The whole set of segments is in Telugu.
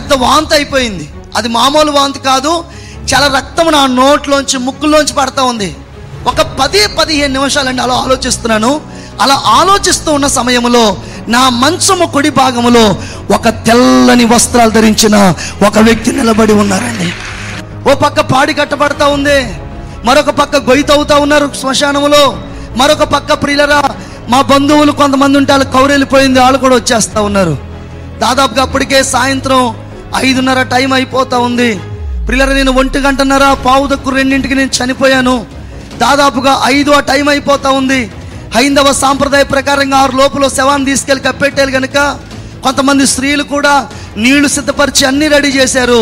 పెద్ద వాంతి అయిపోయింది అది మామూలు వాంతి కాదు చాలా రక్తం నా నోట్లోంచి ముక్కులోంచి పడతా ఉంది ఒక పది పదిహేను నిమిషాలండి అలా ఆలోచిస్తున్నాను అలా ఆలోచిస్తూ ఉన్న సమయంలో నా మంచము కుడి భాగములో ఒక తెల్లని వస్త్రాలు ధరించిన ఒక వ్యక్తి నిలబడి ఉన్నారండి ఓ పక్క పాడి కట్టబడతా ఉంది మరొక పక్క గొయ్యి తవ్వుతా ఉన్నారు శ్మశానములో మరొక పక్క ప్రియులరా మా బంధువులు కొంతమంది ఉంటే వాళ్ళు కౌరెళ్ళిపోయింది వాళ్ళు కూడా వచ్చేస్తా ఉన్నారు దాదాపుగా అప్పటికే సాయంత్రం ఐదున్నర టైం అయిపోతా ఉంది ప్రియులరా నేను ఒంటి గంటన్నర పావు దక్కు రెండింటికి నేను చనిపోయాను దాదాపుగా ఐదు ఆ టైం అయిపోతా ఉంది హైందవ సాంప్రదాయ ప్రకారంగా ఆరు లోపల శవాన్ని తీసుకెళ్ళి కప్పెట్టాలి కనుక కొంతమంది స్త్రీలు కూడా నీళ్లు సిద్ధపరిచి అన్ని రెడీ చేశారు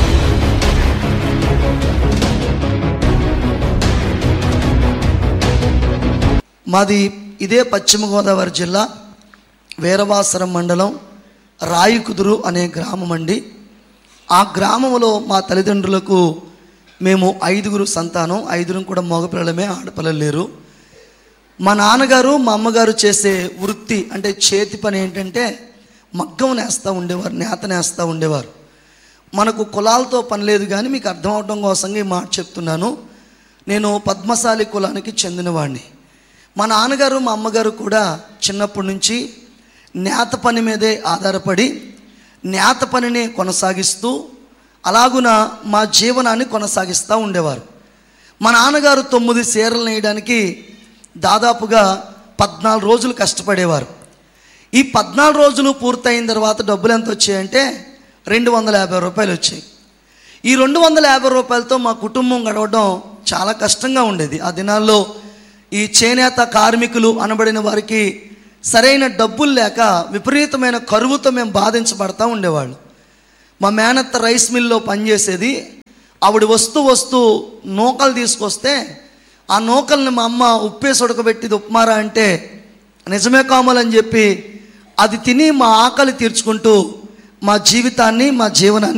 మాది ఇదే పశ్చిమ గోదావరి జిల్లా వీరవాసరం మండలం రాయికుదురు అనే గ్రామం అండి ఆ గ్రామంలో మా తల్లిదండ్రులకు మేము ఐదుగురు సంతానం ఐదుగురు కూడా మగపిల్లలమే ఆడపిల్లలు లేరు మా నాన్నగారు మా అమ్మగారు చేసే వృత్తి అంటే చేతి పని ఏంటంటే మగ్గం నేస్తూ ఉండేవారు నేత నేస్తూ ఉండేవారు మనకు కులాలతో పని లేదు కానీ మీకు అర్థం అవడం కోసంగా ఈ మాట చెప్తున్నాను నేను పద్మశాలి కులానికి చెందినవాడిని మా నాన్నగారు మా అమ్మగారు కూడా చిన్నప్పటి నుంచి నేత పని మీదే ఆధారపడి నేత పనిని కొనసాగిస్తూ అలాగున మా జీవనాన్ని కొనసాగిస్తూ ఉండేవారు మా నాన్నగారు తొమ్మిది చీరలు నేయడానికి దాదాపుగా పద్నాలుగు రోజులు కష్టపడేవారు ఈ పద్నాలుగు రోజులు పూర్తయిన తర్వాత డబ్బులు ఎంత వచ్చాయంటే రెండు వందల యాభై రూపాయలు వచ్చాయి ఈ రెండు వందల యాభై రూపాయలతో మా కుటుంబం గడవడం చాలా కష్టంగా ఉండేది ఆ దినాల్లో ఈ చేనేత కార్మికులు అనబడిన వారికి సరైన డబ్బులు లేక విపరీతమైన కరువుతో మేము బాధించబడతా ఉండేవాళ్ళు మా మేనత్త రైస్ మిల్లో పనిచేసేది ఆవిడ వస్తూ వస్తూ నూకలు తీసుకొస్తే ఆ నూకల్ని మా అమ్మ ఉప్పేసి ఉడకబెట్టి ఉప్మారా అంటే నిజమే కామాలని చెప్పి అది తిని మా ఆకలి తీర్చుకుంటూ మా జీవితాన్ని మా జీవనాన్ని